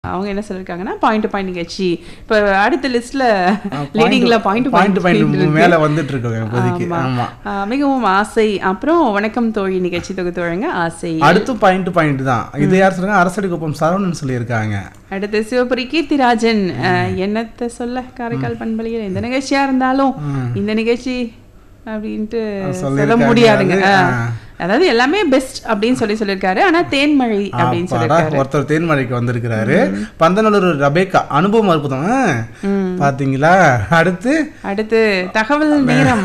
அவங்க என்ன சொல்லியிருக்காங்கன்னா பாயிண்ட் பாயிண்ட் நிகழ்ச்சி இப்போ அடுத்த லிஸ்ட்ல லீடிங்ல பாயிண்ட் பாயிண்ட் பாயிண்ட் பாயிண்ட் மேல வந்துட்டு இருக்கோங்க இப்போதைக்கு ஆமா மிகவும் ஆசை அப்புறம் வணக்கம் தோழி நிகழ்ச்சி தொகுத்து வழங்க ஆசை அடுத்து பாயிண்ட் பாயிண்ட் தான் இது யார் சொல்றாங்க அரசடி குப்பம் சரவணன் சொல்லியிருக்காங்க அடுத்து சிவபுரி கீர்த்திராஜன் அஹ், என்னத்த சொல்ல காரைக்கால் பண்பலையில் எந்த நிகழ்ச்சியா இருந்தாலும் இந்த நிகழ்ச்சி அப்படின்ட்டு சொல்ல சொல்லியிருக்காங்க. முடியாதுங்க அது, அஹ், அதாவது எல்லாமே பெஸ்ட் அப்படின்னு சொல்லி சொல்லியிருக்காரு ஆனா தேன்மழை அப்படின்னு அப்பாடா, சொல்லியிருக்காரு ஒருத்தர் தேன்மழைக்கு வந்திருக்கிறாரு பந்தநல்லூர் ரபேக்கா அனுபவம் அற்புதம் ஆ, பாத்தீங்களா அடுத்து அடுத்து தகவல் நேரம்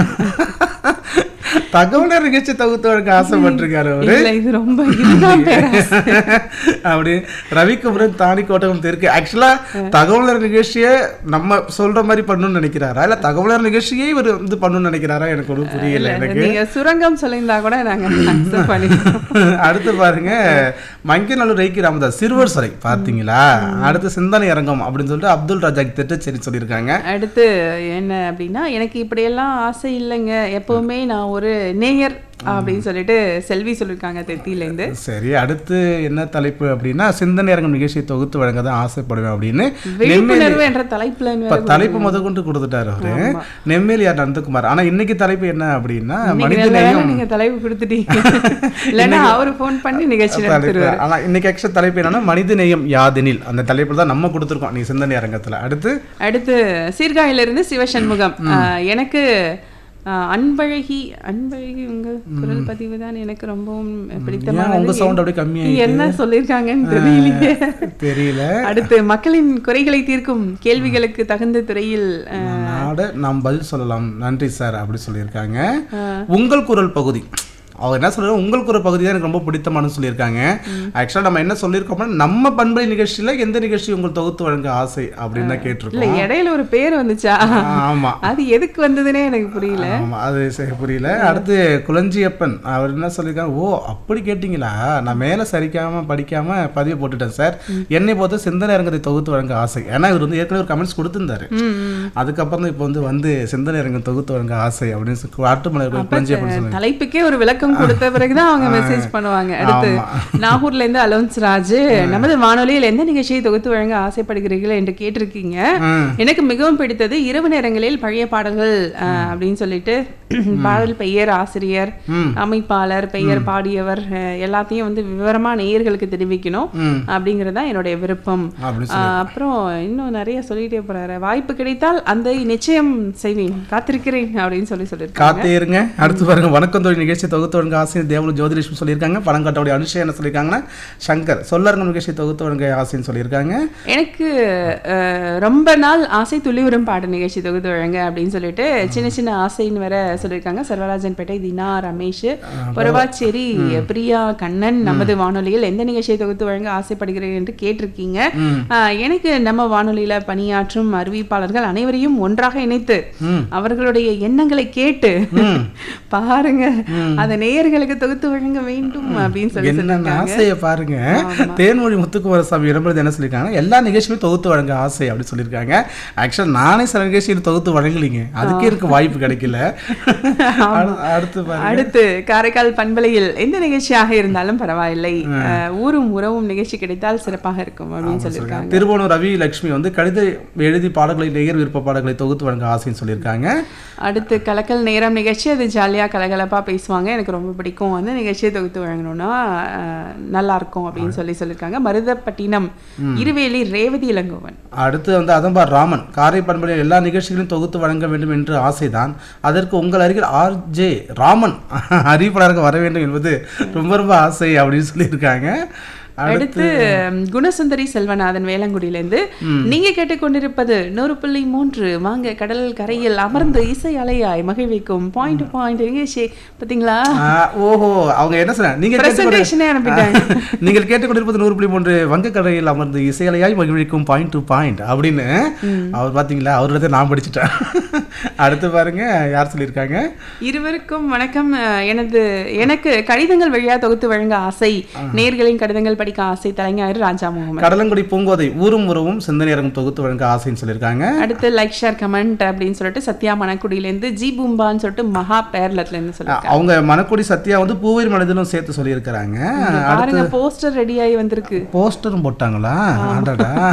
தகவல் நிகழ்ச்சி தொகுத்து வழங்க ஆசைப்பட்டிருக்காரு அவரு இல்ல இது ரொம்ப இதுதான் பேராசை. அப்படி ரவிக்குமரன் தானி கோட்டகம் தெற்கு ஆக்சுவலா தகவலர் நிகழ்ச்சியை நம்ம சொல்ற மாதிரி பண்ணணும்னு நினைக்கிறாரா இல்ல தகவலர் நிகழ்ச்சியே இவர் வந்து பண்ணணும்னு நினைக்கிறாரா எனக்கு ஒன்றும் புரியல எனக்கு நீங்க சுரங்கம் சொல்லியிருந்தா கூட நாங்க accept பண்ணிக்கிறோம் அடுத்து பாருங்க மங்கிநல்லூர் ஐக்கி ராமதாஸ் சிறுவர் சிறை பாத்தீங்களா அடுத்து சிந்தனை அரங்கம் அப்படின்னு சொல்லிட்டு அப்துல் ரஜாக் திட்டச்சேரி சொல்லியிருக்காங்க அடுத்து என்ன அப்படின்னா எனக்கு இப்படியெல்லாம் ஆசை இல்லைங்க எப்பவுமே நான் ஒரு நேயர் அப்படின்னு சொல்லிட்டு செல்வி சொல்லியிருக்காங்க தெத்தியிலேருந்து சரி அடுத்து என்ன தலைப்பு அப்படின்னா சிந்தனை அரங்கம் நிகழ்ச்சியை தொகுத்து வழங்க தான் ஆசைப்படுவேன் அப்படின்னு விழிப்புணர்வு என்ற தலைப்புல இப்ப தலைப்பு முத கொண்டு கொடுத்துட்டாரு அவரு நெம்மேலியார் நந்தகுமார் ஆனா இன்னைக்கு தலைப்பு என்ன அப்படின்னா இன்னைக்கு நல்ல வேளை நீங்க தலைப்பு கொடுத்துட்டீங்க இல்லைன்னா அவரு ஃபோன் பண்ணி நிகழ்ச்சி நடத்துருவாரு ஆனா இன்னைக்கு ஆக்சுவல் தலைப்பு என்னன்னா மனித நேயம் யாதெனில் அந்த தலைப்பு தான் நம்ம கொடுத்துருக்கோம் நீ சிந்தனை அரங்கத்துல அடுத்து அடுத்து சீர்காழியிலிருந்து சிவசண்முகம் ஆஹ், எனக்கு ஆஹ், அன்பழகி அன்பழகி உங்க குரல் பதிவு தான் எனக்கு ரொம்பவும் ஏன் பிடித்தமானது உங்க சவுண்ட் அப்படியே கம்மியாயி என்ன சொல்லியிருக்காங்கன்னு தெரியலையே தெரியல அடுத்து மக்களின் குறைகளை தீர்க்கும் கேள்விகளுக்கு தகுந்த துறையில் அஹ், நாட நாம் பதில் சொல்லலாம் நன்றி சார் அப்படி சொல்லியிருக்காங்க உங்கள் குரல் பகுதி அவர் என்ன சொல்றாரு உங்கள் குரல் பகுதி தான் எனக்கு ரொம்ப பிடித்தமானு சொல்லியிருக்காங்க ஆக்சுவலாக நம்ம என்ன சொல்லியிருக்கோம்னா நம்ம பண்பலை நிகழ்ச்சியில எந்த நிகழ்ச்சி உங்கள் தொகுத்து வழங்க ஆசை அப்படின்னு தான் இல்ல கேட்டிருக்கோம் இடையில ஒரு பேர் வந்துச்சா ஆ, ஆமா அது எதுக்கு வந்ததுன்னே எனக்கு புரியல ஆமா அது சரி புரியல அடுத்து குளஞ்சியப்பன் அவர் என்ன சொல்லியிருக்காங்க ஓ அப்படி கேட்டிங்களா நான் மேலே சரிக்காம படிக்காம பதிவு போட்டுட்டேன் சார் என்னை பொறுத்த சிந்தனை அரங்கத்தை தொகுத்து வழங்க ஆசை ஏன்னா இவர் வந்து ஏற்கனவே ஒரு கமெண்ட்ஸ் கொடுத்திருந்தாரு ம், ம். அதுக்கப்புறம் தான் இப்போ வந்து வந்து சிந்தனை அரங்கம் தொகுத்து வழங்க ஆசை அப்படின்னு சொல்லி ஆட்டுமலை குளஞ்சியப்பன் சொன்னாங்க தலைப்புக்கே ஒரு விளக்கம் கொடுத்த பிறகுதான் அவங்க மெசேஜ் பண்ணுவாங்க அடுத்து நாகூர்ல இருந்து அலோன்ஸ் ராஜ் நமது வானொலியில் எந்த நிகழ்ச்சியை தொகுத்து வழங்க ஆசைப்படுகிறீர்கள் என்று கேட்டிருக்கீங்க ம். எனக்கு மிகவும் பிடித்தது இரவு நேரங்களில் பழைய பாடல்கள் அஹ், அப்படின்னு சொல்லிட்டு பாடல் பெயர் ஆசிரியர் ம். அமைப்பாளர் பெயர் பாடியவர் அஹ், எல்லாத்தையும் வந்து விவரமா நேயர்களுக்கு தெரிவிக்கணும் ம். அப்படிங்கிறது தான் என்னுடைய விருப்பம் அப்படி ஆஹ் அப்புறம் இன்னும் நிறைய சொல்லிட்டே போறாரு வாய்ப்பு கிடைத்தால் அந்த நிச்சயம் செய்வேன் காத்திருக்கிறேன் அப்படின்னு சொல்லி சொல்லியிருக்காங்க காத்தே இருங்க அடுத்து பாருங்க வணக்கம் தொழில் நிகழ்ச்சி தொகுத்து வழங்க ஆசை தேவலு ஜோதிலட்சுமி சொல்லியிருக்காங்க பழங்காட்டோடைய அனுஷா என்ன சொல்லியிருக்காங்கன்னா சங்கர் சொல்லரங்க நிகழ்ச்சி தொகுத்து வழங்க ஆசைன்னு சொல்லியிருக்காங்க எனக்கு அஹ், ரொம்ப நாள் ஆசை துளிவரும் பாட்டு நிகழ்ச்சி தொகுத்து வழங்க அப்படின்னு சொல்லிட்டு சின்ன சின்ன ஆசைன்னு வேற சொல்லியிருக்காங்க சர்வராஜன் பேட்டை தினா ரமேஷ் பொறவாச்சேரி பிரியா கண்ணன் நமது வானொலியில் எந்த நிகழ்ச்சியை தொகுத்து வழங்க ஆசைப்படுகிறேன் என்று கேட்டிருக்கீங்க அஹ், எனக்கு நம்ம வானொலியில பணியாற்றும் அறிவிப்பாளர்கள் அனைவரையும் ஒன்றாக இணைத்து அவர்களுடைய எண்ணங்களை கேட்டு பாருங்க அந்த நேயர்களுக்கு தொகுத்து வழங்க வேண்டும் அப்படின்னு சொல்லி என்னென்ன சொல்லியிருக்காங்க ஆசையை பாருங்க தேன்மொழி முத்துக்குமாரசாமி இடம்பெறது என்ன சொல்லியிருக்காங்க எல்லா நிகழ்ச்சியுமே தொகுத்து வழங்க ஆசை அப்படி சொல்லியிருக்காங்க ஆக்சுவலாக நானே சில நிகழ்ச்சியில் தொகுத்து வழங்கலீங்க அதுக்கே எனக்கு வாய்ப்பு கிடைக்கல அடு- அடுத்து பாருங்க அடுத்து காரைக்கால் பண்பலையில் எந்த நிகழ்ச்சியாக இருந்தாலும் பரவாயில்லை அஹ், ஊரும் உறவும் நிகழ்ச்சி கிடைத்தால் சிறப்பாக இருக்கும் அப்படின்னு சொல்லியிருக்காங்க திருவோணம் ரவி லட்சுமி வந்து கடித எழுதி பாடல்களை நேயர் விருப்ப பாடல்களை தொகுத்து வழங்க ஆசைன்னு சொல்லியிருக்காங்க அடுத்து கலக்கல் நேரம் நிகழ்ச்சி அது ஜாலியா கலகலப்பா பேசுவாங்க எனக்கு ரொம்ப பிடிக்கும் அந்த நிகழ்ச்சியை தொகுத்து வழங்கணும்னா அஹ், நல்லா இருக்கும் அப்படின்னு சொல்லி சொல்லியிருக்காங்க மருதப்பட்டினம் இருவேலி ரேவதி இளங்கோவன் அடுத்து வந்து அதம்பா ராமன் காரை பண்பலையில் எல்லா நிகழ்ச்சிகளையும் தொகுத்து வழங்க வேண்டும் என்று ஆசைதான் அதற்கு உங்கள் அருகில் ஆர் ஜே ராமன் அறிவிப்பாளராக வர வேண்டும் என்பது ரொம்ப ரொம்ப ஆசை அப்படின்னு சொல்லியிருக்காங்க அடுத்து ம், குணசுந்தரி செல்வநாதன் வேளங்குடியிலேருந்து நீங்க கேட்டுக்கொண்டிருப்பது நூறு புள்ளி மூன்று வாங்க கடல் கரையில் அமர்ந்து இசை அலையாய் மகிழ்விக்கும் பாயிண்ட் பாயிண்ட் நிகழ்ச்சி பாத்தீங்களா ஆ, ஓஹோ அவங்க என்ன சொன்னாங்க நீங்கள் பிரசன்டேஷனே அனுப்பிட்டாங்க நீங்கள் கேட்டுக்கொண்டிருப்பது நூறு புள்ளி மூன்று வங்கக்கடையில் அமர்ந்து இசையலையாய் மகிழ்விக்கும் பாயிண்ட் டு பாயிண்ட் அப்படின்னு அவர் பார்த்தீங்களா அவரோட நான் படிச்சுட்டேன் அடுத்து பாருங்க யார் சொல்லியிருக்காங்க இருவருக்கும் வணக்கம் அஹ், எனது எனக்கு கடிதங்கள் வழியா தொகுத்து வழங்க ஆசை நேர்களின் கடிதங்கள் படிக்க ஆசை தலைஞாயிறு ராஜா முகமது கடலங்குடி பூங்கோதை ஊரும் உறவும் சிந்தனை அரங்கம் தொகுத்து வழங்க ஆசைன்னு சொல்லியிருக்காங்க அடுத்து லைக் ஷேர் கமெண்ட் அப்படின்னு சொல்லிட்டு சத்யா மணக்குடியிலேருந்து ஜி பூம்பான்னு சொல்லிட்டு மகா பேர்லத்துல இருந்து சொல்லிருக்காங்க அவங்க மணக்குடி சத்யா வந்து பூவேர் மனிதனும் சேர்த்து சொல்லியிருக்கிறாங்க பாருங்க போஸ்டர் ரெடி ஆகி வந்திருக்கு போஸ்டரும் போட்டாங்களா ஆடாடா